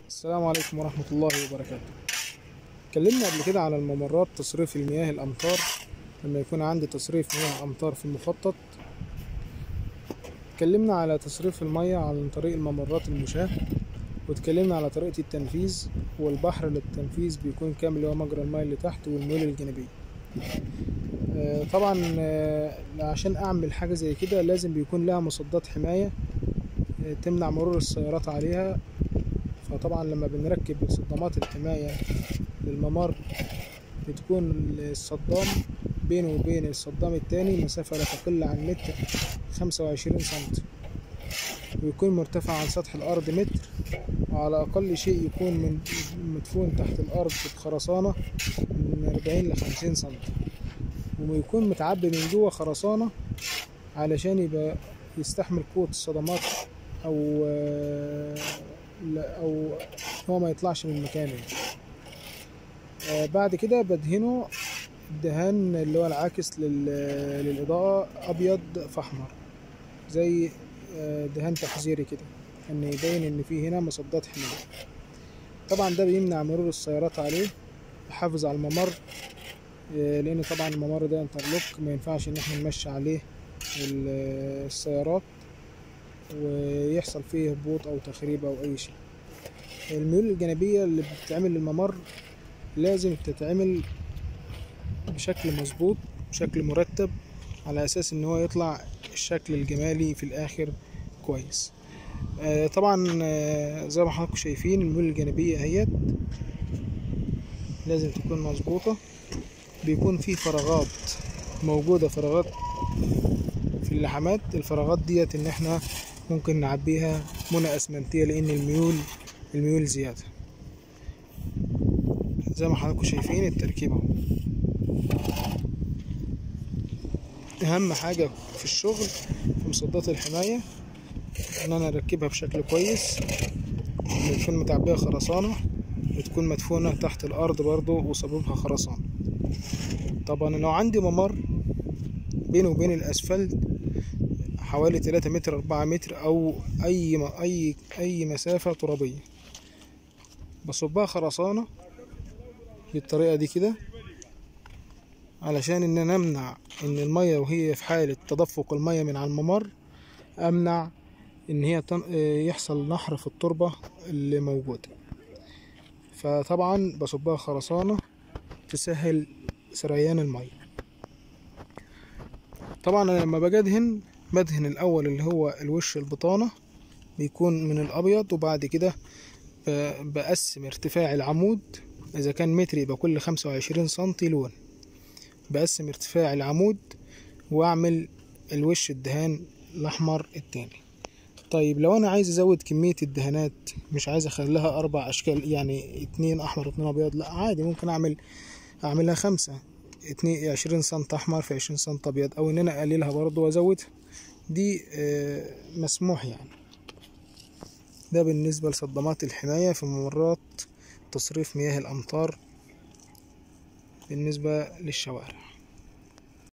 السلام عليكم ورحمة الله وبركاته اتكلمنا قبل كده على الممرات تصريف المياه الأمطار لما يكون عندي تصريف مياه أمطار في المخطط اتكلمنا على تصريف المياه عن طريق الممرات المشاة واتكلمنا على طريقة التنفيذ والبحر للتنفيذ بيكون كامل اللي هو مجرى المياه اللي تحت والميول الجانبية آه، طبعا آه، عشان أعمل حاجة زي كده لازم بيكون لها مصدات حماية آه، تمنع مرور السيارات عليها فطبعا لما بنركب صدامات الحماية للممر بتكون الصدام بينه وبين الصدام التاني مسافة لا تقل عن متر خمسة وعشرين سنتي ويكون مرتفع عن سطح الأرض متر وعلى أقل شيء يكون من مدفون تحت الأرض بخرسانة من أربعين لخمسين سنتي ويكون متعبي من جوه خرسانة علشان يبقى يستحمل قوة الصدمات أو لا- أو هو ما يطلعش من مكانه يعني. آه، بعد كده بدهنه الدهان اللي هو العاكس لل- للإضاءة أبيض في أحمر زي آه، دهان تحذيري كده إن يبين إن في هنا مصدات حماية طبعا ده بيمنع مرور السيارات عليه يحافظ على الممر آه، لأن طبعا الممر ده انترلوك ما ينفعش إن احنا نمشي عليه ال- السيارات ويحصل فيه هبوط أو تخريب أو أي شيء الميول الجانبية اللي بتتعمل للممر لازم تتعمل بشكل مظبوط بشكل مرتب على أساس إن هو يطلع الشكل الجمالي في الآخر كويس آه، طبعا آه، زي ما حضراتكم شايفين الميول الجانبية اهيت لازم تكون مظبوطة بيكون في فراغات موجودة فراغات في اللحامات الفراغات ديت ان احنا ممكن نعبيها منى اسمنتية لان الميول الميول زيادة زي ما حضراتكم شايفين التركيب اهو اهم حاجة في الشغل في مصدات الحماية ان انا اركبها بشكل كويس تكون متعبية خرسانة وتكون مدفونة تحت الارض برضو وصبوبها خرسانة طبعا لو عندي ممر بينه وبين الاسفلت حوالي 3 متر 4 متر او اي م- اي اي مسافة ترابية بصبها خرسانة بالطريقة دي كده علشان ان انا امنع ان المية وهي في حالة تدفق المية من على الممر امنع ان هي تن... آه، يحصل نحر في التربة اللي موجودة فطبعا بصبها خرسانة تسهل سريان المية طبعا انا لما باجي ادهن بدهن الاول اللي هو الوش البطانة بيكون من الابيض وبعد كده ب- بقسم ارتفاع العمود اذا كان متر يبقى كل خمسة وعشرين سنتي لون بقسم ارتفاع العمود واعمل الوش الدهان الاحمر التاني طيب لو انا عايز ازود كمية الدهانات مش عايز اخليها اربع اشكال يعني اتنين احمر واتنين ابيض لا عادي ممكن اعمل اعملها خمسة اتنين عشرين سنت احمر في عشرين سنت ابيض او ان انا اقللها برضو وازودها دي آه، مسموح يعني ده بالنسبة لصدمات الحماية في ممرات تصريف مياه الأمطار بالنسبة للشوارع